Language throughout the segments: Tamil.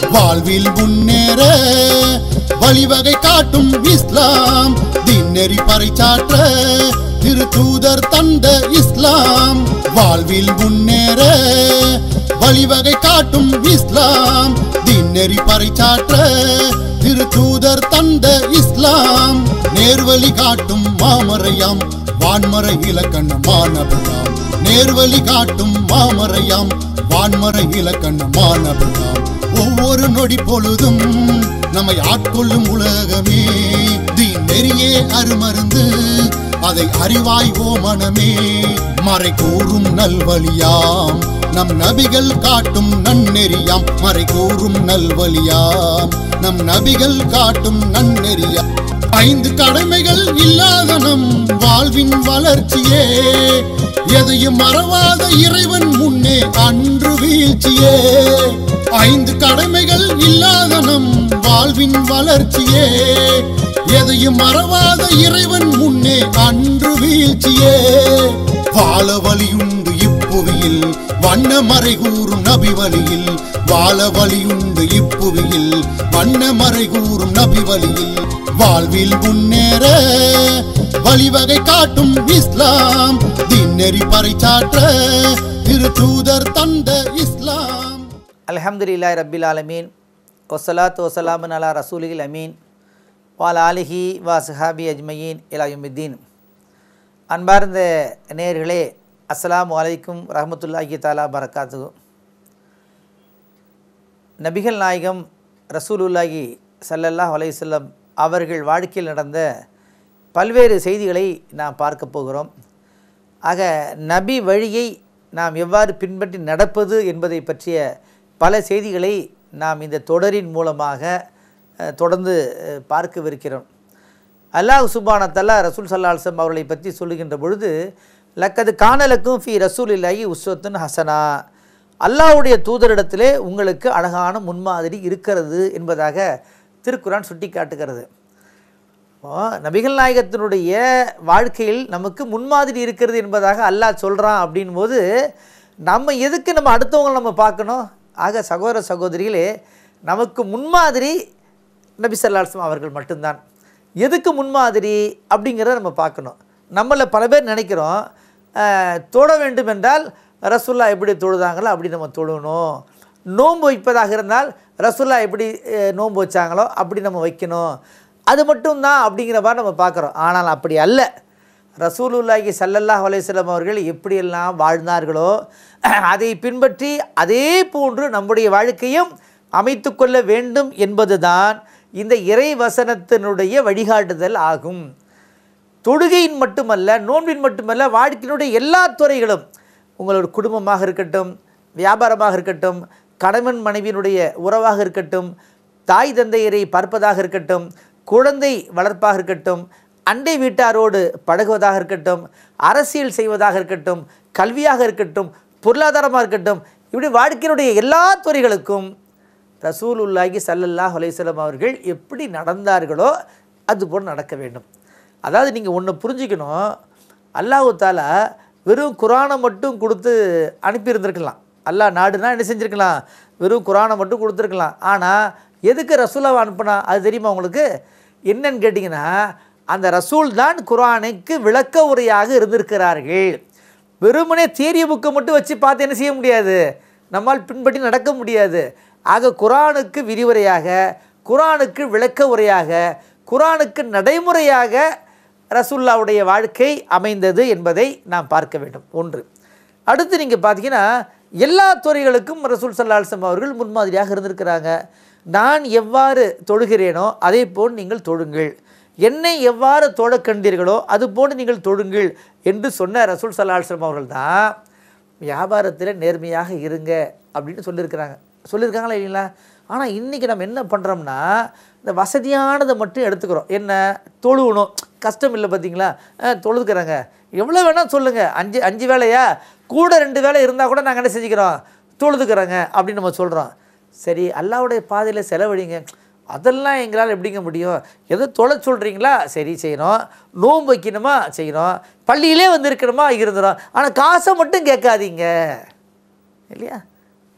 வாழ்வில் முன்னேற வழிவகை காட்டும் இஸ்லாம் தின்னெறி பறைச்சாற்ற திருத்தூதர் தந்த இஸ்லாம் வாழ்வில் முன்னேற வழிவகை காட்டும் இஸ்லாம் தின்னெறி பறைச்சாற்ற திருத்தூதர் தந்த இஸ்லாம் நேர்வழி காட்டும் மாமறையாம் வான்மறை இலக்கண மாணவராம் நேர்வழி காட்டும் மாமறையாம் வான்மறை இலக்கண மாணவராம் ஒவ்வொரு நொடி பொழுதும் நம்மை ஆட்கொள்ளும் உலகமே தீன் நெறியே அருமருந்து அதை அறிவாய் ஓ மனமே மறை கூறும் நல்வழியாம் நம் நபிகள் காட்டும் நன்னெறியாம் மறை கூறும் நல்வழியாம் நம் நபிகள் காட்டும் நன்னெறியாம் ஐந்து கடமைகள் இல்லாத நம் வாழ்வின் வளர்ச்சியே எதையும் மறவாத இறைவன் முன்னே அன்று வீழ்ச்சியே ஐந்து கடமைகள் இல்லாத நம் வாழ்வின் வளர்ச்சியே எதையும் மறவாத இறைவன் முன்னே அன்று வீழ்ச்சியே வாழ வழியுண்டு இப்புவியில் வண்ண மறை கூறும் நபி வழியில் வாழ வழியுண்டு இப்புவியில் வண்ண மறை கூறும் நபி வழியில் வாழ்வில் முன்னேற வழிவகை காட்டும் இஸ்லாம் தின்னெறி பறைச்சாற்ற திருத்தூதர் தந்த இஸ்லாம் அல்ஹம்துலில்லாஹி ரப்பில் ஆலமீன் ஒசலாத் வசலாமன் அலா ரசூலில் அமீன் வால் ஆலிஹி வா சஹாபி அஜ்மயீன் இலாயுமுத்தீன் அன்பார்ந்த நேயர்களே அஸ்ஸலாமு அலைக்கும் ரஹமத்துல்லாஹி தாலா பரக்காத்து நபிகள் நாயகம் ரசூலுல்லாஹி ஸல்லல்லாஹு அலைஹி வஸல்லம் அவர்கள் வாழ்க்கையில் நடந்த பல்வேறு செய்திகளை நாம் பார்க்க போகிறோம் ஆக நபி வழியை நாம் எவ்வாறு பின்பற்றி நடப்பது என்பதை பற்றிய பல செய்திகளை நாம் இந்த தொடரின் மூலமாக அஹ், தொடர்ந்து அஹ், பார்க்கவிருக்கிறோம் அல்லாஹ் சுபானத்தல்லா ரசூல் சல்லாஹம் அவர்களை பற்றி சொல்லுகின்ற பொழுது லக்கது காணலுக்கும் ஃபி ரசூல் இல்லாஹி உஸ்வத்துன் ஹசனா அல்லாஹ்வுடைய தூதரிடத்திலே உங்களுக்கு அழகான முன்மாதிரி இருக்கிறது என்பதாக திருக்குரான் சுட்டி காட்டுகிறது இப்போ நபிகள் நாயகத்தினுடைய வாழ்க்கையில் நமக்கு முன்மாதிரி இருக்கிறது என்பதாக அல்லாஹ் சொல்கிறான் அப்படின் போது நம்ம எதுக்கு நம்ம அடுத்தவங்களை நம்ம பார்க்கணும் ஆக சகோதர சகோதரிகளே நமக்கு முன்மாதிரி நபி ஸல்லல்லாஹு அவர்கள் மட்டும்தான் எதுக்கு முன்மாதிரி அப்படிங்கிறத நம்ம பார்க்கணும் நம்மள பல பேர் நினைக்கிறோம் அஹ், தொழ வேண்டும் என்றால் ரசுல்லா எப்படி தொழுதாங்களோ அப்படி நம்ம தொழணும் நோன்பு வைப்பதாக இருந்தால் ரசுல்லா எப்படி அஹ், நோன்பு வச்சாங்களோ அப்படி நம்ம வைக்கணும் அது மட்டும்தான் அப்படிங்கிற மாதிரி நம்ம பார்க்குறோம் ஆனால் அப்படி அல்ல ரசூலுல்லாஹி ஸல்லல்லாஹு அலைஹி வஸல்லம் அவர்கள் எப்படியெல்லாம் வாழ்ந்தார்களோ அதை பின்பற்றி அதே போன்று நம்முடைய வாழ்க்கையும் அமைத்து கொள்ள வேண்டும் என்பதுதான் இந்த இறை வசனத்தினுடைய வழிகாட்டுதல் ஆகும் தொழுகையின் மட்டுமல்ல நோன்பின் மட்டுமல்ல வாழ்க்கையினுடைய எல்லா துறைகளும் உங்களோட குடும்பமாக இருக்கட்டும் வியாபாரமாக இருக்கட்டும் கணவன் மனைவியினுடைய உறவாக இருக்கட்டும் தாய் தந்தையரை பார்ப்பதாக இருக்கட்டும் குழந்தை வளர்ப்பாக இருக்கட்டும் அண்டை வீட்டாரோடு பழகுவதாக இருக்கட்டும் அரசியல் செய்வதாக இருக்கட்டும் கல்வியாக இருக்கட்டும் பொருளாதாரமாக இருக்கட்டும் இப்படி வாழ்க்கையினுடைய எல்லா துறைகளுக்கும் ரசூலுல்லாஹி ஸல்லல்லாஹு அலைஹி வஸல்லம் அவர்கள் எப்படி நடந்தார்களோ அதுபோல் நடக்க வேண்டும் அதாவது நீங்கள் ஒன்று புரிஞ்சுக்கணும் அல்லாஹு தாலா வெறும் குரானை மட்டும் கொடுத்து அனுப்பியிருந்திருக்கலாம் அல்லாஹ் நாடுனா என்ன செஞ்சுருக்கலாம் வெறும் குரானை மட்டும் கொடுத்துருக்கலாம் ஆனால் எதுக்கு ரசூலாவை அனுப்புனா அது தெரியுமா உங்களுக்கு என்னன்னு கேட்டிங்கன்னா அந்த ரசூல் தான் குரானுக்கு விளக்க உரையாக இருந்திருக்கிறார்கள் வெறுமனே தேரிய புக்கை மட்டும் வச்சு பார்த்து என்ன செய்ய முடியாது நம்மால் பின்பற்றி நடக்க முடியாது ஆக குரானுக்கு விரிவுரையாக குரானுக்கு விளக்க உரையாக குரானுக்கு நடைமுறையாக ரசூல்லாவுடைய வாழ்க்கை அமைந்தது என்பதை நாம் பார்க்க வேண்டும் ஒன்று அடுத்து நீங்கள் பார்த்தீங்கன்னா எல்லா துறைகளுக்கும் ரசூல் சல்லாஹம் அவர்கள் முன்மாதிரியாக இருந்திருக்கிறாங்க நான் எவ்வாறு தொழுகிறேனோ அதே போல் நீங்கள் தொழுங்கள் என்னை எவ்வாறு தொழக் கண்டீர்களோ அது போன்று நீங்கள் தொழுங்கள் என்று சொன்ன ரசூல் சல்லாஹம் அவர்கள் தான் வியாபாரத்தில் நேர்மையாக இருங்க அப்படின்னு சொல்லியிருக்கிறாங்க சொல்லியிருக்காங்களா இல்லைங்களா ஆனால் இன்றைக்கி நம்ம என்ன பண்ணுறோம்னா இந்த வசதியானதை மட்டும் எடுத்துக்கிறோம் என்ன தொழுவணும் கஷ்டம் இல்லை பார்த்தீங்களா அஹ், தொழுதுக்கிறேங்க எவ்வளோ வேணால் சொல்லுங்கள் அஞ்சு அஞ்சு வேலையா கூட ரெண்டு வேலை இருந்தால் கூட நாங்கள் என்ன செஞ்சுக்கிறோம் தொழுதுக்கிறோங்க அப்படின்னு நம்ம சொல்கிறோம் சரி அல்லாவுடைய பாதையில் செலவழிங்க அதெல்லாம் எங்களால் எப்படிங்க முடியும் எதோ தொலை சொல்கிறீங்களா சரி செய்யணும் நோன்பு வைக்கணுமா செய்யணும் பள்ளியிலே வந்து இருக்கணுமா இருந்துடும் ஆனால் காசை மட்டும் கேட்காதீங்க இல்லையா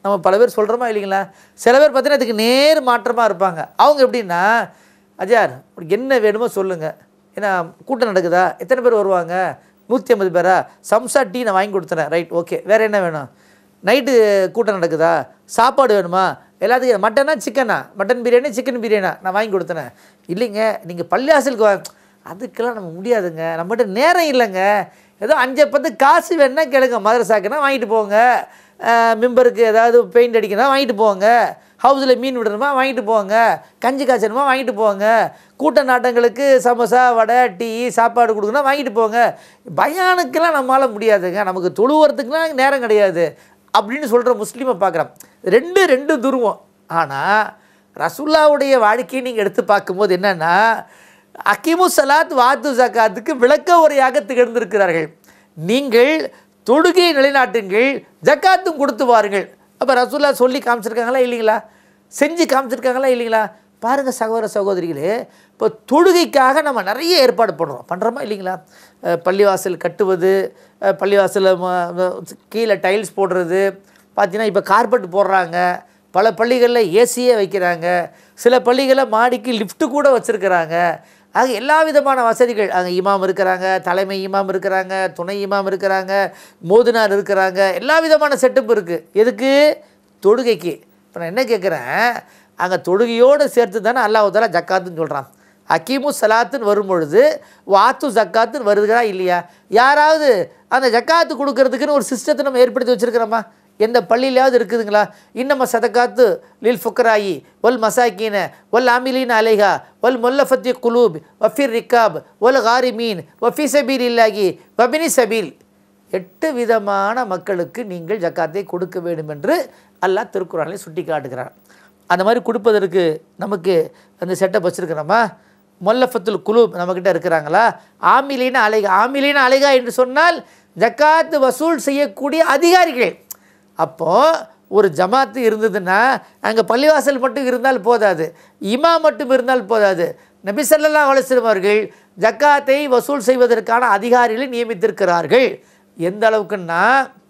நம்ம பல பேர் சொல்கிறோமா இல்லைங்களா சில பேர் பார்த்தீங்கன்னா இதுக்கு நேர் மாற்றமாக இருப்பாங்க அவங்க எப்படின்னா அஜயார் உங்களுக்கு என்ன வேணுமோ சொல்லுங்கள் ஏன்னா கூட்டம் நடக்குதா எத்தனை பேர் வருவாங்க நூற்றி ஐம்பது பேரா சம்சா டீ நான் வாங்கி கொடுத்துறேன் ரைட் ஓகே வேறு என்ன வேணும் நைட்டு கூட்டம் நடக்குதா சாப்பாடு வேணுமா எல்லாத்துக்கும் மட்டனா சிக்கனா மட்டன் பிரியாணி சிக்கன் பிரியாணா நான் வாங்கி கொடுத்தேன் இல்லைங்க நீங்கள் பள்ளியாசலுக்கு வா அதுக்கெல்லாம் நம்ம முடியாதுங்க நம்மகிட்ட நேரம் இல்லைங்க ஏதோ அஞ்சு பத்து காசு வேணுன்னா கேளுங்க மதரசாக்குன்னா வாங்கிட்டு போங்க அஹ் மிம்பருக்கு ஏதாவது பெயிண்ட் அடிக்கணும் வாங்கிட்டு போங்க ஹவுஸில் மீன் விடணுமா வாங்கிட்டு போங்க கஞ்சி காய்ச்சணுமா வாங்கிட்டு போங்க கூட்ட நாட்டங்களுக்கு சமோசா வடை டீ சாப்பாடு கொடுக்கணும் வாங்கிட்டு போங்க பயானுக்கெல்லாம் நம்மளால் முடியாதுங்க நமக்கு தொழுவுறதுக்குலாம் நேரம் கிடையாது அப்படின்னு சொல்கிற முஸ்லீமை பார்க்குறோம் ரெண்டு ரெண்டு துருவம் ஆனால் ரசுல்லாவுடைய வாழ்க்கையை நீங்கள் எடுத்து பார்க்கும்போது என்னென்னா அக்கிமு சலாத் வாத்து ஜக்காத்துக்கு விளக்க உரையாக திகழ்ந்திருக்கிறார்கள் நீங்கள் தொழுகையை நிலைநாட்டுங்கள் ஜக்காத்தும் கொடுத்து வாருங்கள் அப்போ ரசூல்லா சொல்லி காமிச்சிருக்காங்களா இல்லைங்களா செஞ்சு காமிச்சிருக்காங்களா இல்லைங்களா பாருங்கள் சகோதர சகோதரிகளே இப்போ தொழுகைக்காக நம்ம நிறைய ஏற்பாடு பண்ணுறோம் பண்ணுறோமா இல்லைங்களா அஹ் பள்ளிவாசல் கட்டுவது அஹ் பள்ளிவாசலில் ம- ம- கீழே டைல்ஸ் போடுறது பார்த்தீங்கன்னா இப்போ கார்பெட் போடுறாங்க பல பள்ளிகளில் ஏசியே வைக்கிறாங்க சில பள்ளிகளில் மாடிக்கு லிஃப்ட்டு கூட வச்சுருக்கிறாங்க ஆக எல்லா விதமான வசதிகள் அங்கே இமாம் இருக்கிறாங்க தலைமை இமாம் இருக்கிறாங்க துணை இமாம் இருக்கிறாங்க மோதுனார் இருக்கிறாங்க எல்லா விதமான செட்டப் இருக்குது எதுக்கு தொழுகைக்கு இப்போ நான் என்ன கேட்குறேன் அங்கே தொழுகையோடு சேர்த்து தானே அல்லாஹால ஜக்காத்துன்னு சொல்கிறான் அக்கீமு சலாத்துன்னு வரும்பொழுது வாத்து ஜக்காத்துன்னு வருதுங்களா இல்லையா யாராவது அந்த ஜக்காத்து கொடுக்கறதுக்குன்னு ஒரு சிஸ்டத்தை நம்ம ஏற்படுத்தி வச்சுருக்கிறோமா எந்த பள்ளியிலாவது இருக்குதுங்களா இன்னம சதக்காத்து லில் ஃபுக்கராயி ஒல் மசாக்கீன ஒல் ஆமிலீன் அலைஹா ஒல் முல்லஃபத்தி குலூப் வஃபிர் ரிக்காப் ஒல் காரிமீன் வஃபி சபீல் இல்லாகி வபினி சபீல் எட்டு விதமான மக்களுக்கு நீங்கள் ஜக்காத்தை கொடுக்க வேண்டும் என்று அல்லாஹ் திருக்குறானை சுட்டி காட்டுகிறான் அந்த மாதிரி கொடுப்பதற்கு நமக்கு அந்த செட்டப் வச்சுருக்கிறோமா மொல்லஃபத்துல் குலூப் நம்மக்கிட்ட இருக்கிறாங்களா ஆமிலின அலைகா ஆமிலின அலைகா என்று சொன்னால் ஜக்காத்து வசூல் செய்யக்கூடிய அதிகாரிகள் அப்போது ஒரு ஜமாத்து இருந்ததுன்னா அங்கே பள்ளிவாசல் மட்டும் இருந்தால் போதாது இமா மட்டும் இருந்தால் போதாது நபி ஸல்லல்லாஹு அலைஹி வஸல்லம் அவர்கள் ஜக்காத்தை வசூல் செய்வதற்கான அதிகாரிகளை நியமித்திருக்கிறார்கள் எந்த அளவுக்குன்னா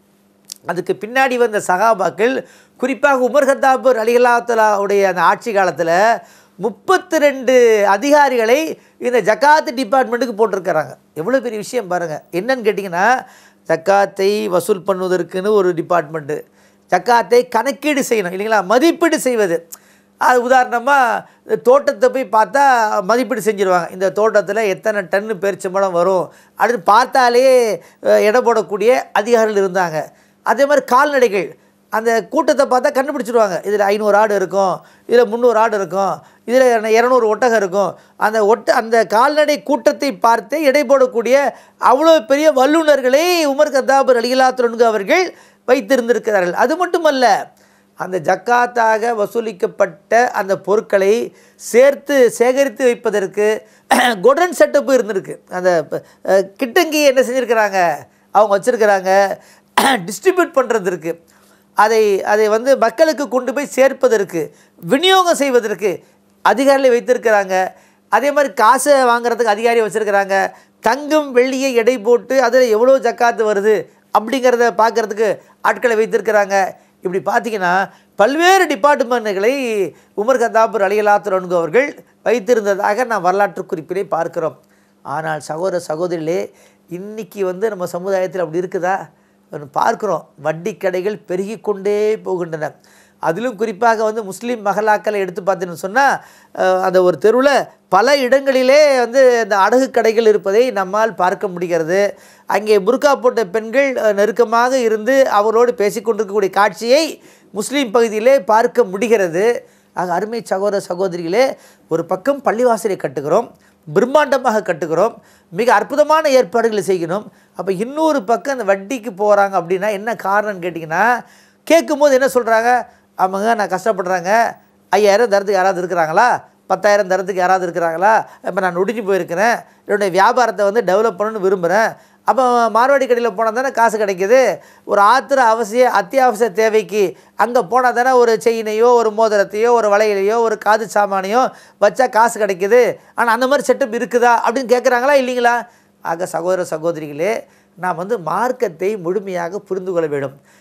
அதுக்கு பின்னாடி வந்த சகாபாக்கள் குறிப்பாக உமர் ஹத்தாபூர் அலிகல்லாத்துலாவுடைய அந்த ஆட்சி காலத்தில் முப்பத்தி ரெண்டு அதிகாரிகளை இந்த ஜக்காத்து டிபார்ட்மெண்ட்டுக்கு போட்டிருக்கிறாங்க எவ்வளோ பெரிய விஷயம் பாருங்கள் என்னன்னு கேட்டிங்கன்னா ஜக்காத்தை வசூல் பண்ணுவதற்குன்னு ஒரு டிபார்ட்மெண்ட்டு ஜக்காத்தை கணக்கீடு செய்யணும் இல்லைங்களா மதிப்பீடு செய்வது அது உதாரணமாக தோட்டத்தை போய் பார்த்தா மதிப்பீடு செஞ்சுருவாங்க இந்த தோட்டத்தில் எத்தனை டன்னு பேரிச்சம்பழம் வரும் அப்படின்னு பார்த்தாலே அஹ், எடை போடக்கூடிய அதிகாரிகள் இருந்தாங்க அதே மாதிரி கால்நடைகள் அந்த கூட்டத்தை பார்த்தா கண்டுபிடிச்சிடுவாங்க இதில் ஐநூறு ஆடு இருக்கும் இதில் முந்நூறு ஆடு இருக்கும் இதில் இரநூறு ஒட்டகம் இருக்கும் அந்த ஒட்ட அந்த கால்நடை கூட்டத்தை பார்த்தே எடை போடக்கூடிய அவ்வளோ பெரிய வல்லுநர்களை உமர் கத்தாபர் அலிகலாத்துரன்கு அவர்கள் வைத்திருந்திருக்கிறார்கள் அது மட்டுமல்ல அந்த ஜக்காத்தாக வசூலிக்கப்பட்ட அந்த பொருட்களை சேர்த்து சேகரித்து வைப்பதற்கு கொடன் செட்டப்பு இருந்திருக்கு அந்த அஹ், கிட்டங்கி என்ன செஞ்சுருக்கிறாங்க அவங்க வச்சுருக்கிறாங்க டிஸ்ட்ரிபியூட் பண்ணுறதுக்கு அதை அதை வந்து மக்களுக்கு கொண்டு போய் சேர்ப்பதற்கு விநியோகம் செய்வதற்கு அதிகாரிகளை வைத்திருக்கிறாங்க அதே மாதிரி காசை வாங்குறதுக்கு அதிகாரி வச்சுருக்கிறாங்க தங்கம் வெள்ளியை எடை போட்டு அதில் எவ்வளோ ஜக்காத்து வருது அப்படிங்கிறத பார்க்குறதுக்கு ஆட்களை வைத்திருக்கிறாங்க இப்படி பார்த்தீங்கன்னா பல்வேறு டிபார்ட்மெண்ட்டுகளை உமர் கத்தாபூர் அலிகலாத்துரன்கு அவர்கள் வைத்திருந்ததாக நான் வரலாற்று குறிப்பிலே பார்க்கிறோம் ஆனால் சகோதர சகோதரிகளே இன்னைக்கு வந்து நம்ம சமுதாயத்தில் அப்படி இருக்குதா ஒன்று பார்க்குறோம் வட்டி கடைகள் பெருகி கொண்டே போகின்றன அதிலும் குறிப்பாக வந்து முஸ்லீம் மகளாக்களை எடுத்து பார்த்தீங்கன்னு சொன்னால் அந்த ஒரு தெருவில் பல இடங்களிலே வந்து இந்த அடகு கடைகள் இருப்பதை நம்மால் பார்க்க முடிகிறது அங்கே புர்கா போட்ட பெண்கள் அஹ், நெருக்கமாக இருந்து அவரோடு பேசிக்கொண்டிருக்கக்கூடிய காட்சியை முஸ்லீம் பகுதியிலே பார்க்க முடிகிறது ஆக அருமை சகோதர சகோதரிகளே ஒரு பக்கம் பள்ளிவாசலை கட்டுகிறோம் பிரம்மாண்டமாக கட்டுகிறோம் மிக அற்புதமான ஏற்பாடுகளை செய்யணும் அப்போ இன்னொரு பக்கம் அந்த வட்டிக்கு போகிறாங்க அப்படின்னா என்ன காரணம்னு கேட்டிங்கன்னா கேட்கும்போது என்ன சொல்கிறாங்க அவங்க நான் கஷ்டப்படுறாங்க ஐயாயிரம் தரத்துக்கு யாராவது இருக்கிறாங்களா பத்தாயிரம் தரத்துக்கு யாராவது இருக்கிறாங்களா இப்போ நான் நொடிஞ்சு போயிருக்கிறேன் என்னுடைய வியாபாரத்தை வந்து டெவலப் பண்ணணும்னு விரும்புகிறேன் அப்போ மார்வாடி கடையில் போனால் தானே காசு கிடைக்கிது ஒரு ஆத்திர அவசிய அத்தியாவசிய தேவைக்கு அங்கே போனால் தானே ஒரு செயினையோ ஒரு மோதிரத்தையோ ஒரு வளையலையோ ஒரு காது சாமானையோ வச்சா காசு கிடைக்குது ஆனால் அந்த மாதிரி செட்டப் இருக்குதா அப்படின்னு கேட்குறாங்களா இல்லைங்களா ஆக சகோதர சகோதரிகளே நாம் வந்து மார்க்கத்தை முழுமையாக புரிந்து கொள்ள வேண்டும்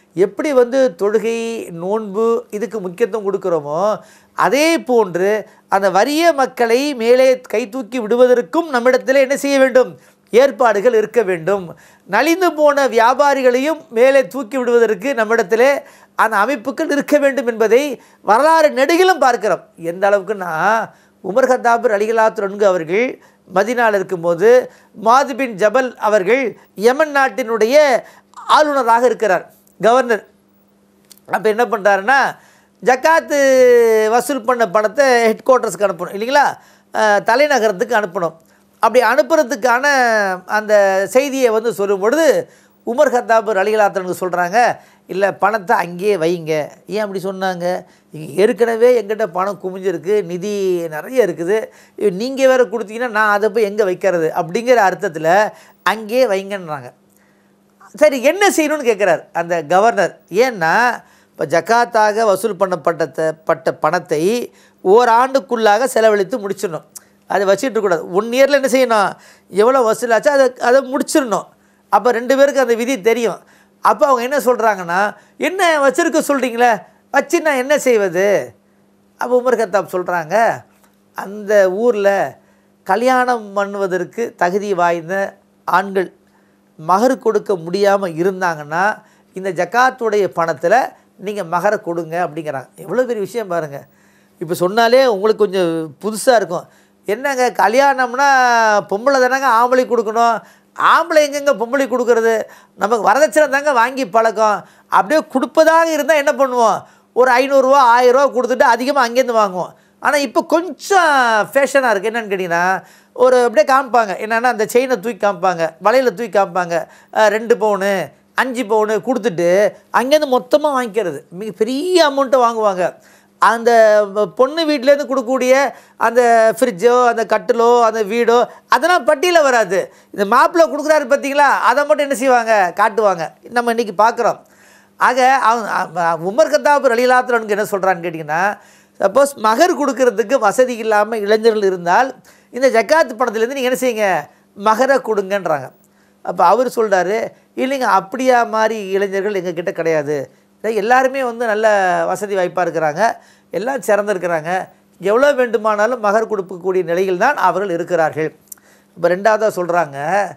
எப்படி வந்து தொழுகை நோன்பு இதுக்கு முக்கியத்துவம் கொடுக்குறோமோ அதே போன்று அந்த வறிய மக்களை மேலே கை தூக்கி விடுவதற்கும் நம்மிடத்தில் என்ன செய்ய வேண்டும் ஏற்பாடுகள் இருக்க வேண்டும் நலிந்து போன வியாபாரிகளையும் மேலே தூக்கி விடுவதற்கு நம்மிடத்திலே அந்த அமைப்புகள் இருக்க வேண்டும் என்பதை வரலாறு நெடுகிலும் பார்க்கிறோம் எந்த அளவுக்குன்னா உமர் ஹத்தாபர் அலிகலாத்துரன்கு அவர்கள் மதினாவில் இருக்கும்போது மாது பின் ஜபல் அவர்கள் யமன் நாட்டினுடைய ஆளுநராக இருக்கிறார் கவர்னர் அப்போ என்ன பண்ணுறாருன்னா ஜக்காத்து வசூல் பண்ண பணத்தை ஹெட் குவார்ட்டர்ஸ்க்கு அனுப்பணும் இல்லைங்களா அஹ், தலைநகரத்துக்கு அனுப்பணும் அப்படி அனுப்புறதுக்கான அந்த செய்தியை வந்து சொல்லும் பொழுது உமர் ஹத்தாபு அலிகலாத்தனுக்கு சொல்கிறாங்க இல்லை பணத்தை அங்கேயே வைங்க ஏன் அப்படி சொன்னாங்க இங்க ஏற்கனவே எங்கிட்ட பணம் குமிஞ்சிருக்கு நிதி நிறைய இருக்குது நீங்கள் வேறு கொடுத்தீங்கன்னா நான் அதை போய் எங்கே வைக்கிறது அப்படிங்கிற அர்த்தத்தில் அங்கேயே வைங்கன்றாங்க சரி என்ன செய்யணும்னு கேட்குறார் அந்த கவர்னர் ஏன்னா இப்போ ஜக்காத்தாக வசூல் பண்ணப்பட்ட பட்ட பணத்தை ஓராண்டுக்குள்ளாக செலவழித்து முடிச்சிடணும் அதை வச்சுட்டு இருக்கக்கூடாது ஒன் இயரில் என்ன செய்யணும் எவ்வளோ வசூலாச்சோ அதை அதை முடிச்சிடணும் அப்போ ரெண்டு பேருக்கு அந்த விதி தெரியும் அப்போ அவங்க என்ன சொல்கிறாங்கன்னா என்ன வச்சிருக்க சொல்கிறீங்களே வச்சு நான் என்ன செய்வது அப்போ உமர் கத்தாப் சொல்கிறாங்க அந்த ஊரில் கல்யாணம் பண்ணுவதற்கு தகுதி வாய்ந்த ஆண்கள் மகர் கொடுக்க முடியாமல் இருந்தாங்கன்னா இந்த ஜக்காத்துடைய பணத்தில் நீங்கள் மகரை கொடுங்க அப்படிங்கிறாங்க எவ்வளோ பெரிய விஷயம் பாருங்கள் இப்போ சொன்னாலே உங்களுக்கு கொஞ்சம் புதுசாக இருக்கும் என்னங்க கல்யாணம்னா பொம்பளை தானங்க ஆம்பளை கொடுக்கணும் ஆம்பளை எங்கெங்க பொம்பளை கொடுக்கறது நமக்கு வரதட்சணை தாங்க வாங்கி பழக்கம் அப்படியே கொடுப்பதாக இருந்தால் என்ன பண்ணுவோம் ஒரு ஐநூறுரூவா ஆயிரரூவா கொடுத்துட்டு அதிகமாக அங்கேருந்து வாங்குவோம் ஆனால் இப்போ கொஞ்சம் ஃபேஷனாக இருக்குது என்னென்னு கேட்டிங்கன்னா ஒரு அப்படியே காமிப்பாங்க என்னென்னா அந்த செயினை தூக்கி காமிப்பாங்க வலையில் தூக்கி காமிப்பாங்க அஹ் ரெண்டு பவுனு அஞ்சு பவுனு கொடுத்துட்டு அங்கேருந்து மொத்தமாக வாங்கிக்கிறது மிக பெரிய அமௌண்ட்டை வாங்குவாங்க அந்த பொண்ணு வீட்டிலேருந்து கொடுக்கக்கூடிய அந்த ஃப்ரிட்ஜோ அந்த கட்டிலோ அந்த வீடோ அதெல்லாம் பட்டியலில் வராது இந்த மாப்பிள்ளை கொடுக்குறாரு பார்த்தீங்களா அதை மட்டும் என்ன செய்வாங்க காட்டுவாங்க நம்ம இன்றைக்கி பார்க்குறோம் ஆக அவன் அவ- உமர் கத்தாபு ரலிலாத்துறனுக்கு என்ன சொல்கிறான்னு கேட்டிங்கன்னா சப்போஸ் மகர் கொடுக்கறதுக்கு வசதி இல்லாமல் இளைஞர்கள் இருந்தால் இந்த ஜக்காத்து பணத்துலேருந்து நீங்கள் என்ன செய்யுங்க மகரை கொடுங்கன்றாங்க அப்போ அவர் சொல்கிறாரு இல்லைங்க அப்படியா மாதிரி இளைஞர்கள் எங்கள் கிட்ட கிடையாது இல்லை, எல்லாருமே வந்து நல்ல வசதி வாய்ப்பாக இருக்கிறாங்க எல்லாம் சிறந்திருக்கிறாங்க எவ்வளோ வேண்டுமானாலும் மகர் கொடுக்கக்கூடிய நிலையில் தான் அவர்கள் இருக்கிறார்கள் இப்போ ரெண்டாவதாக சொல்கிறாங்க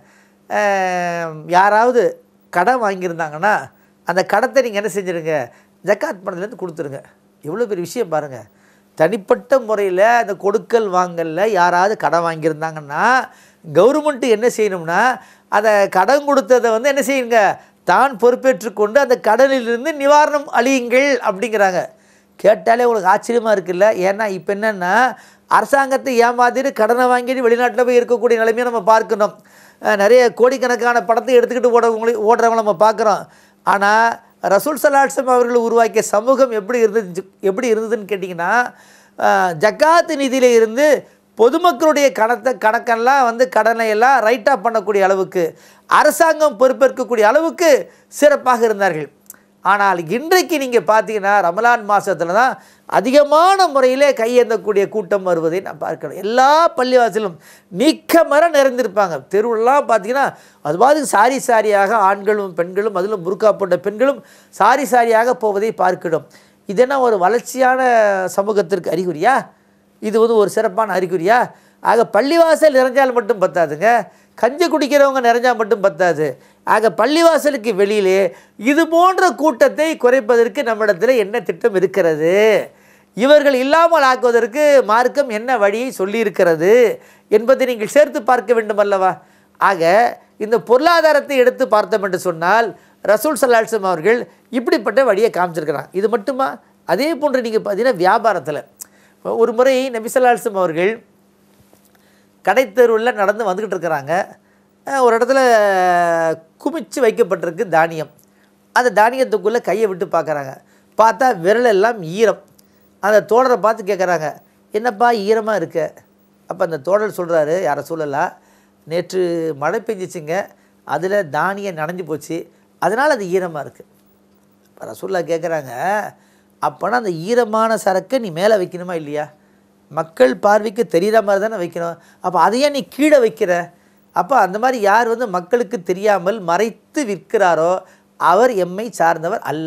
யாராவது கடன் வாங்கியிருந்தாங்கன்னா அந்த கடத்தை நீங்கள் என்ன செஞ்சுருங்க ஜக்காத் பணத்துலேருந்து கொடுத்துருங்க எவ்வளோ பெரிய விஷயம் பாருங்கள் தனிப்பட்ட முறையில் அந்த கொடுக்கல் வாங்கல்ல யாராவது கடன் வாங்கியிருந்தாங்கன்னா கவர்மெண்ட்டு என்ன செய்யணும்னா அதை கடன் கொடுத்ததை வந்து என்ன செய்யுங்க தான் பொறுப்பேற்றுக்கொண்டு அந்த கடனிலிருந்து நிவாரணம் அழியுங்கள் அப்படிங்கிறாங்க கேட்டாலே உங்களுக்கு ஆச்சரியமாக இருக்குல்ல ஏன்னா இப்போ என்னென்னா அரசாங்கத்தை ஏமாத்திட்டு கடனை வாங்கிட்டு வெளிநாட்டில் போய் இருக்கக்கூடிய நிலைமையை நம்ம பார்க்கணும் அஹ் நிறைய கோடிக்கணக்கான படத்தை எடுத்துக்கிட்டு ஓடவங்களை ஓடுறவங்கள நம்ம பார்க்குறோம் ஆனால் ரசூல் சலாட்சம் அவர்கள் உருவாக்கிய சமூகம் எப்படி இருந்துச்சு எப்படி இருந்ததுன்னு கேட்டிங்கன்னா அஹ் ஜக்காத்து நிதியில இருந்து பொதுமக்களுடைய கணத்தை கணக்கெல்லாம் வந்து கடனை எல்லாம் ரைட்டாக பண்ணக்கூடிய அளவுக்கு அரசாங்கம் பொறுப்பேற்கக்கூடிய அளவுக்கு சிறப்பாக இருந்தார்கள் ஆனால் இன்றைக்கு நீங்கள் பார்த்தீங்கன்னா ரமலான் மாதத்தில் தான் அதிகமான முறையிலே கையேந்தக்கூடிய கூட்டம் வருவதை நான் பார்க்கிறேன் எல்லா பள்ளிவாசலும் நீக்க மர நிறைந்திருப்பாங்க தெருவெல்லாம் பார்த்தீங்கன்னா அது பாட்டுக்கு சாரி சாரியாக ஆண்களும் பெண்களும் அதிலும் புர்கா போட்ட பெண்களும் சாரி சாரியாக போவதை பார்க்கிறோம் இது என்ன ஒரு வளர்ச்சியான சமூகத்திற்கு அறிகுறியா இது வந்து ஒரு சிறப்பான அறிகுறியா ஆக பள்ளிவாசல் நிறைஞ்சால் மட்டும் பத்தாதுங்க கஞ்சி குடிக்கிறவங்க நிறைஞ்சால் மட்டும் பத்தாது ஆக பள்ளிவாசலுக்கு வெளியிலே இது போன்ற கூட்டத்தை குறைப்பதற்கு நம்மிடத்தில் என்ன திட்டம் இருக்கிறது இவர்கள் இல்லாமல் ஆக்குவதற்கு மார்க்கம் என்ன வழியை சொல்லியிருக்கிறது என்பதை நீங்கள் சேர்த்து பார்க்க வேண்டும் அல்லவா ஆக இந்த பொருளாதாரத்தை எடுத்து பார்த்தோம் என்று சொன்னால் ரசூல் சல்லால்சம் அவர்கள் இப்படிப்பட்ட வழியை காமிச்சிருக்கிறாங்க இது மட்டுமா அதே போன்று நீங்கள் பார்த்தீங்கன்னா வியாபாரத்தில் ஒரு முறை நபிசல்லால்சம் அவர்கள் கடைத்தெருவில் நடந்து வந்துக்கிட்டு இருக்கிறாங்க அஹ் ஒரு இடத்துல குமிச்சு வைக்கப்பட்டிருக்கு தானியம் அந்த தானியத்துக்குள்ளே கையை விட்டு பார்க்குறாங்க பார்த்தா விரல் எல்லாம் ஈரம் அந்த தோழரை பார்த்து கேட்குறாங்க என்னப்பா ஈரமாக இருக்க அப்போ அந்த தோழர் சொல்கிறாரு யாரை சொல்லலாம் நேற்று மழை பெஞ்சிச்சுங்க அதில் தானியம் நனைஞ்சு போச்சு அதனால் அது ஈரமாக இருக்குது இப்போ ரசூல்லா கேட்குறாங்க அப்போனா அந்த ஈரமான சரக்கை நீ மேலே வைக்கணுமா இல்லையா மக்கள் பார்வைக்கு தெரிகிற மாதிரி தானே வைக்கணும் அப்போ அதையே நீ கீழே வைக்கிற அப்போ அந்த மாதிரி யார் வந்து மக்களுக்கு தெரியாமல் மறைத்து விற்கிறாரோ அவர் எம்மை சார்ந்தவர் அல்ல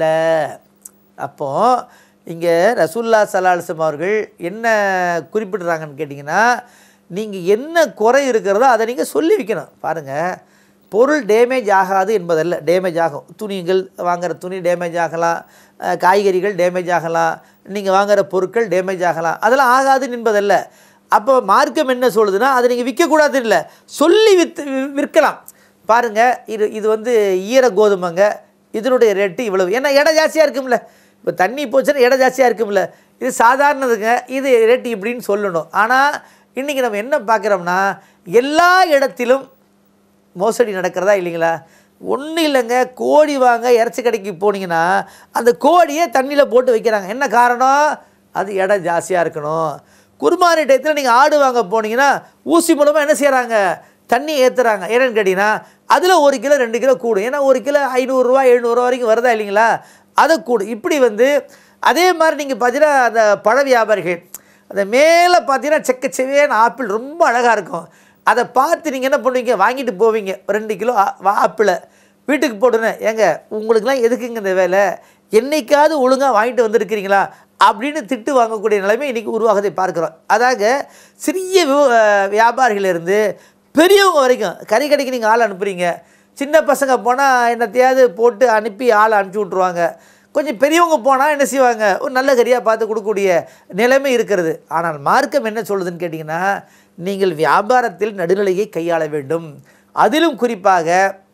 அப்போ இங்கே ரசூல்லா சலால்சம் அவர்கள் என்ன குறிப்பிடுறாங்கன்னு கேட்டிங்கன்னா நீங்கள் என்ன குறை இருக்கிறதோ அதை நீங்கள் சொல்லி வைக்கணும் பாருங்கள் பொருள் டேமேஜ் ஆகாது என்பதல்ல டேமேஜ் ஆகும் துணிகள் வாங்குற துணி டேமேஜ் ஆகலாம் அஹ், காய்கறிகள் டேமேஜ் ஆகலாம் நீங்கள் வாங்குற பொருட்கள் டேமேஜ் ஆகலாம் அதெல்லாம் ஆகாதுன்னு என்பதல்ல அப்போ மார்க்கம் என்ன சொல்லுதுன்னா அதை நீங்கள் விற்கக்கூடாது இல்லை சொல்லி வித்து வி- விற்கலாம் பாருங்கள் இது இது வந்து ஈர கோதுமைங்க இதனுடைய ரேட்டு இவ்வளவு ஏன்னா எடை ஜாஸ்தியாக இருக்கும்ல இப்போ தண்ணி போச்சுன்னா எடை ஜாஸ்தியாக இருக்கும்ல இது சாதாரணதுங்க இது ரேட்டு இப்படின்னு சொல்லணும் ஆனால் இன்றைக்கி நம்ம என்ன பார்க்குறோம்னா எல்லா இடத்திலும் மோசடி நடக்கிறதா இல்லைங்களா ஒன்றும் இல்லைங்க கோழி வாங்க இறைச்சி கடைக்கு போனீங்கன்னா அந்த கோழியை தண்ணியில் போட்டு வைக்கிறாங்க என்ன காரணம் அது எடை ஜாஸ்தியாக இருக்கணும் குருமானி டயத்தில் நீங்கள் ஆடு வாங்க போனீங்கன்னா ஊசி மூலமாக என்ன செய்கிறாங்க தண்ணி ஏற்றுறாங்க என்னன்னு கேட்டிங்கன்னா அதில் ஒரு கிலோ ரெண்டு கிலோ கூடும் ஏன்னா ஒரு கிலோ ஐநூறுரூவா எழுநூறுவா வரைக்கும் வருதா இல்லைங்களா அதை கூடும் இப்படி வந்து அதே மாதிரி நீங்கள் பார்த்தீங்கன்னா அந்த பழ வியாபாரிகள் அந்த மேலே பார்த்தீங்கன்னா செக்கச்செவேன்னு ஆப்பிள் ரொம்ப அழகாக இருக்கும் அதை பார்த்து நீங்கள் என்ன பண்ணுவீங்க வாங்கிட்டு போவீங்க ரெண்டு கிலோ ஆ- வா- ஆப்பிளை வீட்டுக்கு போட்டுனேன் ஏங்க உங்களுக்குலாம் எதுக்குங்க இந்த வேலை என்னைக்காவது ஒழுங்காக வாங்கிட்டு வந்திருக்கிறீங்களா அப்படின்னு திட்டு வாங்கக்கூடிய நிலைமை இன்றைக்கி உருவாகதை பார்க்குறோம் அதாக சிறிய விவ- அஹ் வியாபாரிகளிலிருந்து பெரியவங்க வரைக்கும் கறி கடைக்கு நீங்கள் ஆள் அனுப்புகிறீங்க சின்ன பசங்க போனால் என்னத்தையாவது போட்டு அனுப்பி ஆளை அனுப்பிச்சி விட்ருவாங்க கொஞ்சம் பெரியவங்க போனால் என்ன செய்வாங்க ஒரு நல்ல கறியாக பார்த்து கொடுக்கக்கூடிய நிலைமை இருக்கிறது ஆனால் மார்க்கம் என்ன சொல்லுதுன்னு கேட்டிங்கன்னா நீங்கள் வியாபாரத்தில் நடுநிலையை கையாள வேண்டும் அதிலும் குறிப்பாக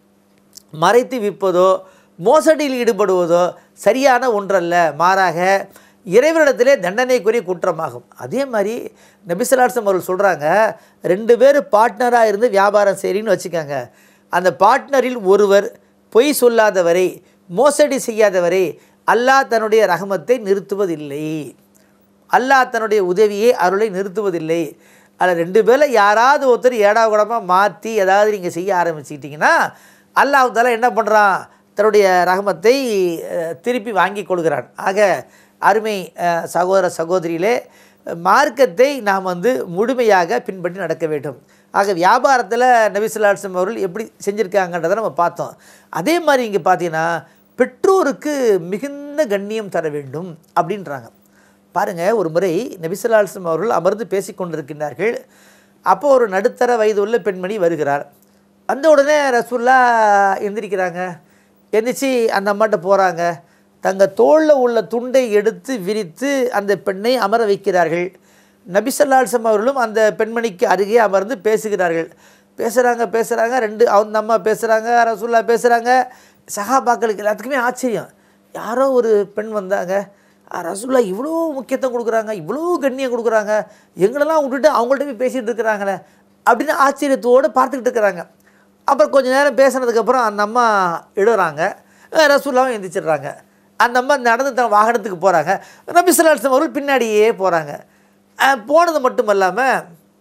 மறைத்து விற்பதோ மோசடியில் ஈடுபடுவதோ சரியான ஒன்றல்ல மாறாக இறைவனிடத்திலே தண்டனைக்குரிய குற்றமாகும் அதே மாதிரி நபிசலாட்சம் அவர்கள் சொல்கிறாங்க ரெண்டு பேர் பார்ட்னராக இருந்து வியாபாரம் செய்கிறீங்கன்னு வச்சுக்கோங்க அந்த பார்ட்னரில் ஒருவர் பொய் சொல்லாதவரை மோசடி செய்யாதவரை அல்லாஹ் தன்னுடைய ரஹமத்தை நிறுத்துவதில்லை அல்லாஹ் தன்னுடைய உதவியை அருளை நிறுத்துவதில்லை அதில் ரெண்டு பேரில் யாராவது ஒருத்தர் ஏடா கூடமாக மாற்றி ஏதாவது நீங்கள் செய்ய ஆரம்பிச்சுக்கிட்டிங்கன்னா அல்லாஹ் தாலா என்ன பண்ணுறான் தன்னுடைய ரஹமத்தை அஹ், திருப்பி வாங்கி கொடுக்குறான் ஆக அருமை அஹ், சகோதர சகோதரியிலே மார்க்கத்தை நாம் வந்து முழுமையாக பின்பற்றி நடக்க வேண்டும் ஆக வியாபாரத்தில் நபிசுல்லாஸ்லம் அவர்கள் எப்படி செஞ்சுருக்காங்கன்றதை நம்ம பார்த்தோம் அதே மாதிரி இங்கே பார்த்தீங்கன்னா பெற்றோருக்கு மிகுந்த கண்ணியம் தர வேண்டும் அப்படின்றாங்க பாருங்கள் ஒரு முறை நபிசுல்லாஸ்லம் அவர்கள் அமர்ந்து பேசி கொண்டிருக்கின்றார்கள் அப்போ ஒரு நடுத்தர வயது உள்ள பெண்மணி வருகிறார் வந்த உடனே ரசூல்லா எந்திரிக்கிறாங்க எந்திரிச்சு அந்த அம்மாட்ட போகிறாங்க தங்க தோளில் உள்ள துண்டை எடுத்து விரித்து அந்த பெண்ணை அமர வைக்கிறார்கள் நபிசல்லாசம் அவர்களும் அந்த பெண்மணிக்கு அருகே அமர்ந்து பேசுகிறார்கள் பேசுகிறாங்க பேசுகிறாங்க ரெண்டு அந்த அம்மா பேசுகிறாங்க ரசூல்லா பேசுகிறாங்க சகாபாக்களுக்கு எல்லாத்துக்குமே ஆச்சரியம் யாரோ ஒரு பெண் வந்தாங்க "ஆ, ரசூல்லா இவ்வளோ முக்கியத்துவம் கொடுக்குறாங்க இவ்வளோ கண்ணியம் கொடுக்குறாங்க எங்களெல்லாம் விட்டுட்டு அவங்கள்ட்ட போய் பேசிகிட்டு இருக்கிறாங்களே அப்படின்னு ஆச்சரியத்தோடு பார்த்துக்கிட்டு இருக்கிறாங்க அப்புறம் கொஞ்ச நேரம் பேசுனதுக்கப்புறம் அந்த அம்மா இடுறாங்க அஹ் ரசூல்லாவும் எந்திரிச்சிடுறாங்க அந்த அம்மா நடந்து தன் வாகனத்துக்கு போகிறாங்க நபிசுல்லாஸ்லம் அவர்கள் பின்னாடியே போகிறாங்க போனது மட்டும் இல்லாமல்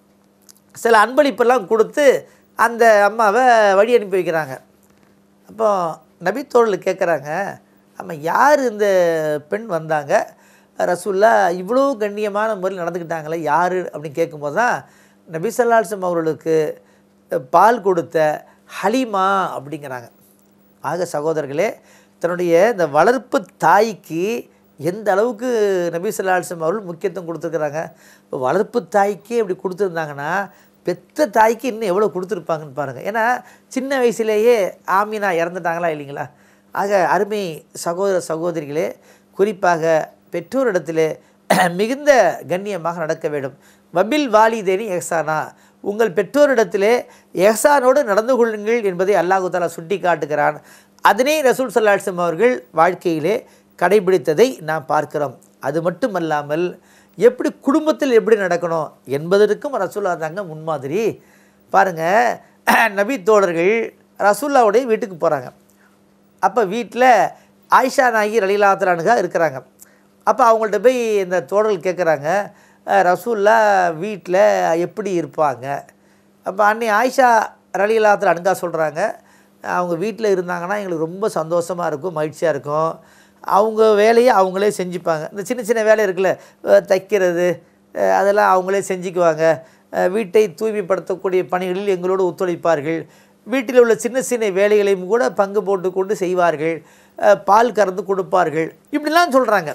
சில அன்பளிப்பெல்லாம் கொடுத்து அந்த அம்மாவை வழி அனுப்பி வைக்கிறாங்க அப்போ நபித்தோழல் கேட்குறாங்க ஆமாம் யார் இந்த பெண் வந்தாங்க ரசூல்லா இவ்வளோ கண்ணியமான முறையில் நடந்துக்கிட்டாங்களே யார் அப்படின்னு கேட்கும்போது தான் நபிசல்லாசம் அவர்களுக்கு பால் கொடுத்த ஹலிமா அப்படிங்கிறாங்க ஆக சகோதரர்களே தன்னுடைய இந்த வளர்ப்பு தாய்க்கு எந்த அளவுக்கு நபி சொல்லாசம் அவர்கள் முக்கியத்துவம் கொடுத்துருக்குறாங்க இப்போ வளர்ப்பு தாய்க்கே இப்படி கொடுத்துருந்தாங்கன்னா பெத்த தாய்க்கு இன்னும் எவ்வளோ கொடுத்துருப்பாங்கன்னு பாருங்கள் ஏன்னா சின்ன வயசுலேயே ஆமீனா இறந்துட்டாங்களா இல்லைங்களா ஆக அருமை சகோதர சகோதரிகளே குறிப்பாக பெற்றோரிடத்திலே மிகுந்த கண்ணியமாக நடக்க வேண்டும் வபில் வாலிதேனி எஹ்சானா உங்கள் பெற்றோரிடத்திலே எஹ்சானோடு நடந்து கொள்ளுங்கள் என்பதை அல்லாஹு தாலா சுட்டி காட்டுகிறான் அதனை ரசூல் சல்லாஹம் அவர்கள் வாழ்க்கையிலே கடைபிடித்ததை நாம் பார்க்கிறோம் அது மட்டுமல்லாமல் எப்படி குடும்பத்தில் எப்படி நடக்கணும் என்பதற்கும் ரசூல்லா தாங்க முன்மாதிரி பாருங்கள் நபி தோழர்கள் ரசூல்லாவுடைய வீட்டுக்கு போகிறாங்க அப்போ வீட்டில் ஆயிஷா நாயகி ரலீலாத்தலானுகா இருக்கிறாங்க அப்போ அவங்கள்ட்ட போய் இந்த தோழர்கள் கேட்குறாங்க "அஹ், ரசூல்லா வீட்டில் எப்படி இருப்பாங்க அப்போ அன்னை ஆயிஷா ரலீலாத்தில் அணுகா சொல்கிறாங்க அவங்க வீட்டில் இருந்தாங்கன்னா எங்களுக்கு ரொம்ப சந்தோஷமாக இருக்கும் மகிழ்ச்சியாக இருக்கும் அவங்க வேலையை அவங்களே செஞ்சுப்பாங்க இந்த சின்ன சின்ன வேலை இருக்குல்ல அஹ், தைக்கிறது அஹ், அதெல்லாம் அவங்களே செஞ்சுக்குவாங்க அஹ், வீட்டை தூய்மைப்படுத்தக்கூடிய பணிகளில் எங்களோடு ஒத்துழைப்பார்கள் வீட்டில் உள்ள சின்ன சின்ன வேலைகளையும் கூட பங்கு போட்டுக்கொண்டு செய்வார்கள் அஹ், பால் கறந்து கொடுப்பார்கள் இப்படிலாம் சொல்கிறாங்க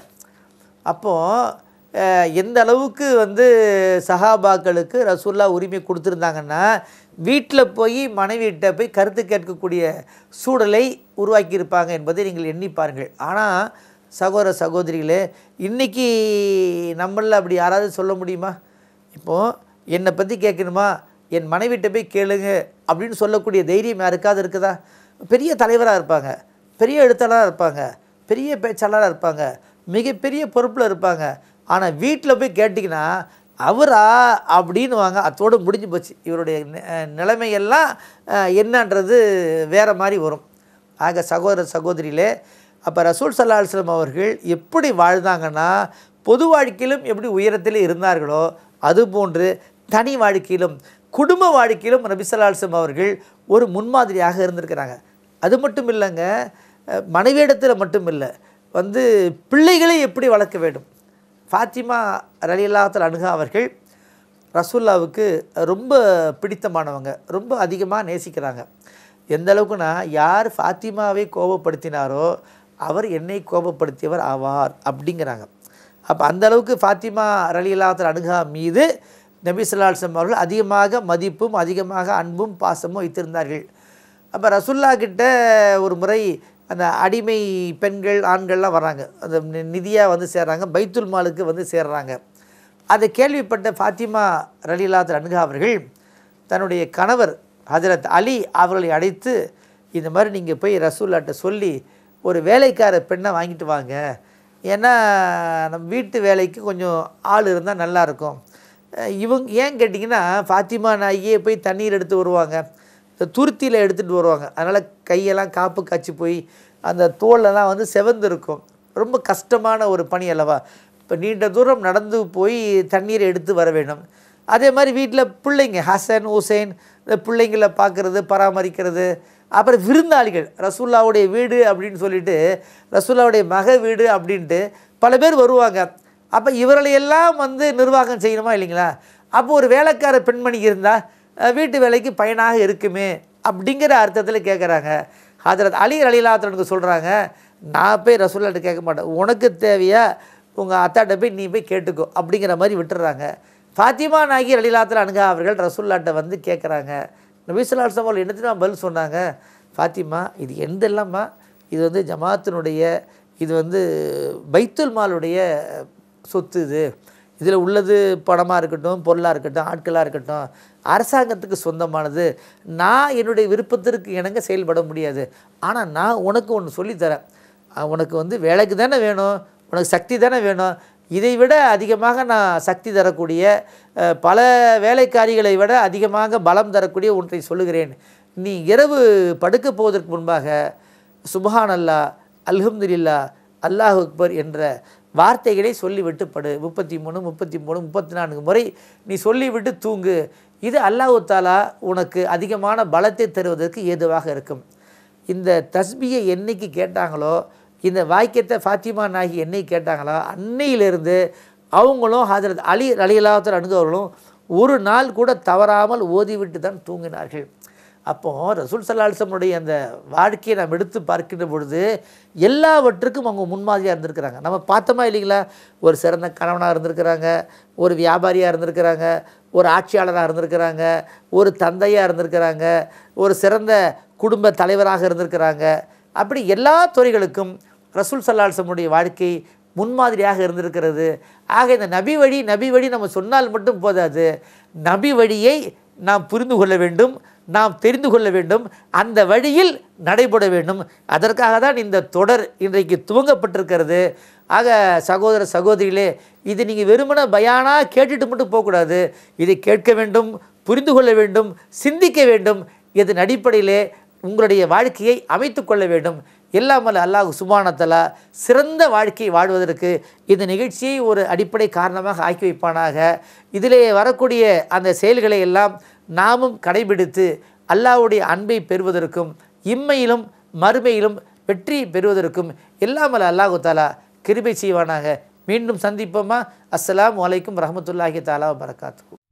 அப்போது எந்த அளவுக்கு வந்து சஹாபாக்களுக்கு ரசூல்லா உரிமை கொடுத்துருந்தாங்கன்னா வீட்டில் போய் மனைவியிட்ட போய் கருத்து கேட்கக்கூடிய சூழலை உருவாக்கியிருப்பாங்க என்பதை நீங்கள் எண்ணி பாருங்கள் ஆனால் சகோதர சகோதரிகளே இன்றைக்கி நம்மளில் அப்படி யாராவது சொல்ல முடியுமா இப்போது என்னை பற்றி கேட்கணுமா என் மனைவிட்ட போய் கேளுங்க அப்படின்னு சொல்லக்கூடிய தைரியம் யாருக்காவது இருக்குதா பெரிய தலைவராக இருப்பாங்க பெரிய எழுத்தாளராக இருப்பாங்க பெரிய பேச்சாளராக இருப்பாங்க மிகப்பெரிய பொறுப்பில் இருப்பாங்க ஆனால் வீட்டில் போய் கேட்டிங்கன்னா அவரா அப்படின்னு வாங்க அத்தோடு முடிஞ்சு போச்சு இவருடைய நி- அஹ் நிலைமையெல்லாம் அஹ், என்னன்றது வேறு மாதிரி வரும் ஆக சகோதர சகோதரிகளே அப்போ ரசூல் சல்லா அலுவலம் அவர்கள் எப்படி வாழ்ந்தாங்கன்னா பொது வாழ்க்கையிலும் எப்படி உயரத்தில் இருந்தார்களோ அதுபோன்று தனி வாழ்க்கையிலும் குடும்ப வாழ்க்கையிலும் நபி ஸல்லல்லாஹு அலைஹி வஸல்லம் அவர்கள் ஒரு முன்மாதிரியாக இருந்திருக்கிறாங்க அது மட்டும் இல்லைங்க அஹ், மனைவியிடத்தில் மட்டும் இல்லை வந்து பிள்ளைகளை எப்படி வளர்க்க வேண்டும் ஃபாத்திமா ரலியல்லாஹு அணுகா அவர்கள் ரசூல்லாவுக்கு ரொம்ப பிடித்தமானவங்க ரொம்ப அதிகமாக நேசிக்கிறாங்க எந்த அளவுக்குன்னா யார் ஃபாத்திமாவை கோபப்படுத்தினாரோ அவர் என்னை கோபப்படுத்தியவர் ஆவார் அப்படிங்கிறாங்க அப்போ அந்த அளவுக்கு ஃபாத்திமா ரலியல்லாஹு அணுகா மீது நபி ஸல்லல்லாஹு அலைஹி வஸல்லம் அவர்கள் அதிகமாக மதிப்பும் அதிகமாக அன்பும் பாசமும் வைத்திருந்தார்கள் அப்போ ரசுல்லா கிட்ட ஒரு முறை அந்த அடிமை பெண்கள் ஆண்கள்லாம் வர்றாங்க அந்த நிதியாக வந்து சேர்றாங்க பைத்துல் மாலுக்கு வந்து சேர்றாங்க அதை கேள்விப்பட்ட ஃபாத்திமா ரலிலாத் அன்ஹா அவர்கள் தன்னுடைய கணவர் ஹஜரத் அலி அவர்களை அழைத்து இந்த மாதிரி நீங்கள் போய் ரசூல்லாட்ட சொல்லி ஒரு வேலைக்கார பெண்ணை வாங்கிட்டு வாங்க ஏன்னா நம்ம வீட்டு வேலைக்கு கொஞ்சம் ஆள் இருந்தால் நல்லாயிருக்கும் இவங்க ஏன் கேட்டிங்கன்னா ஃபாத்திமா நாயே போய் தண்ணீர் எடுத்து வருவாங்க இந்த துருத்தியில் எடுத்துகிட்டு வருவாங்க அதனால் கையெல்லாம் காப்பு காய்ச்சி போய் அந்த தோலெல்லாம் வந்து செவந்து இருக்கும் ரொம்ப கஷ்டமான ஒரு பணி அல்லவா இப்போ நீண்ட தூரம் நடந்து போய் தண்ணீரை எடுத்து வர வேண்டும் அதே மாதிரி வீட்டில் பிள்ளைங்க ஹசன் ஹுசைன் இந்த பிள்ளைங்களை பார்க்குறது பராமரிக்கிறது அப்புறம் விருந்தாளிகள் ரசூல்லாவுடைய வீடு அப்படின்னு சொல்லிட்டு ரசூல்லாவுடைய மக வீடு அப்படின்ட்டு பல பேர் வருவாங்க அப்போ இவர்களையெல்லாம் வந்து நிர்வாகம் செய்யணுமா இல்லைங்களா அப்போ ஒரு வேலைக்கார பெண்மணி இருந்தால் வீட்டு வேலைக்கு பயனாக இருக்குமே அப்படிங்கிற அர்த்தத்தில் கேட்குறாங்க ஹஜரத் அலி அலிலாத்தனுக்கு சொல்கிறாங்க நான் போய் ரசூல்லாட்ட கேட்க மாட்டேன் உனக்கு தேவையா உங்கள் அத்தாட்ட போய் நீ போய் கேட்டுக்கோ அப்படிங்கிற மாதிரி விட்டுறாங்க ஃபாத்திமா நாகி அலிலாத்தில் அணுகா அவர்கள் ரசூல்லாட்ட வந்து கேட்குறாங்க நபிசுல்லா சவால் என்னத்துனா பதில் சொன்னாங்க ஃபாத்திமா இது எந்த இல்லைம்மா இது வந்து ஜமாத்தினுடைய இது வந்து பைத்துல் மாலுடைய சொத்து இது இதில் உள்ளது பணமாக இருக்கட்டும் பொருளாக இருக்கட்டும் ஆட்களாக இருக்கட்டும் அரசாங்கத்துக்கு சொந்தமானது நான் என்னுடைய விருப்பத்திற்கு இணங்க செயல்பட முடியாது ஆனால் நான் உனக்கு ஒன்று சொல்லித்தரேன் அஹ் உனக்கு வந்து வேலைக்கு தானே வேணும் உனக்கு சக்தி தானே வேணும் இதை விட அதிகமாக நான் சக்தி தரக்கூடிய அஹ், பல வேலைக்காரிகளை விட அதிகமாக பலம் தரக்கூடிய ஒன்றை சொல்லுகிறேன் நீ இரவு படுக்க போவதற்கு முன்பாக சுபஹான் அல்லா அல்ஹம்துலில்லா அல்லாஹ் அக்பர் என்ற வார்த்தைகளை சொல்லிவிட்டு படு முப்பத்தி மூணு முப்பத்தி மூணு முப்பத்தி நான்கு முறை நீ சொல்லிவிட்டு தூங்கு இது அல்லாஹு தாலா உனக்கு அதிகமான பலத்தை தருவதற்கு ஏதுவாக இருக்கும் இந்த தஸ்பியை என்னைக்கு கேட்டாங்களோ இந்த வாக்கியத்தை ஃபாத்திமா நாகி என்னைக்கு கேட்டாங்களோ அன்னையிலிருந்து அவங்களும் ஹாஜரத் அலி அலிலாத்தர் அணுகவர்களும் ஒரு நாள் கூட தவறாமல் ஓதிவிட்டு தான் தூங்கினார்கள் அப்போ ரசூல் சல்லாஹனுடைய அந்த வாழ்க்கையை நாம் எடுத்து பார்க்கின்ற பொழுது எல்லாவற்றுக்கும் அவங்க முன்மாதிரியாக இருந்திருக்கிறாங்க நம்ம பார்த்தோமா இல்லைங்களா ஒரு சிறந்த கணவனாக இருந்திருக்கிறாங்க ஒரு வியாபாரியாக இருந்திருக்கிறாங்க ஒரு ஆட்சியாளராக இருந்திருக்கிறாங்க ஒரு தந்தையாக இருந்திருக்கிறாங்க ஒரு சிறந்த குடும்ப தலைவராக இருந்திருக்கிறாங்க அப்படி எல்லா துறைகளுக்கும் ரசூல் சல்லாஹனுடைய வாழ்க்கை முன்மாதிரியாக இருந்திருக்கிறது ஆக இந்த நபி வழி நபி வழி நம்ம சொன்னால் மட்டும் போதாது நபி வழியை நாம் புரிந்து கொள்ள வேண்டும் நாம் தெரிந்து கொள்ள வேண்டும் அந்த வழியில் நடைபெற வேண்டும் அதற்காக தான் இந்த தொடர் இன்றைக்கு துவங்கப்பட்டிருக்கிறது ஆக சகோதர சகோதரிகளே இது நீங்கள் வெறுமன பயானாக கேட்டுட்டு மட்டும் போகக்கூடாது இதை கேட்க வேண்டும் புரிந்து கொள்ள வேண்டும் சிந்திக்க வேண்டும் இதன் அடிப்படையிலே உங்களுடைய வாழ்க்கையை அமைத்து கொள்ள வேண்டும் எல்லாமல் அல்லாஹ் சுபானத்தலா சிறந்த வாழ்க்கையை வாழ்வதற்கு இந்த நிகழ்ச்சியை ஒரு அடிப்படை காரணமாக ஆக்கி வைப்பானாக இதிலே வரக்கூடிய அந்த செயல்களை எல்லாம் நாமும் கடைபிடித்து அல்லாஹ்வுடைய அன்பை பெறுவதற்கும் இம்மையிலும் மறுமையிலும் வெற்றி பெறுவதற்கும் எல்லாமல் அல்லாஹு தாலா கிருபை செய்வானாக மீண்டும் சந்திப்போமா அஸ்ஸலாமு அலைக்கும் ரஹமத்துல்லாஹி தாலா வரகாத்து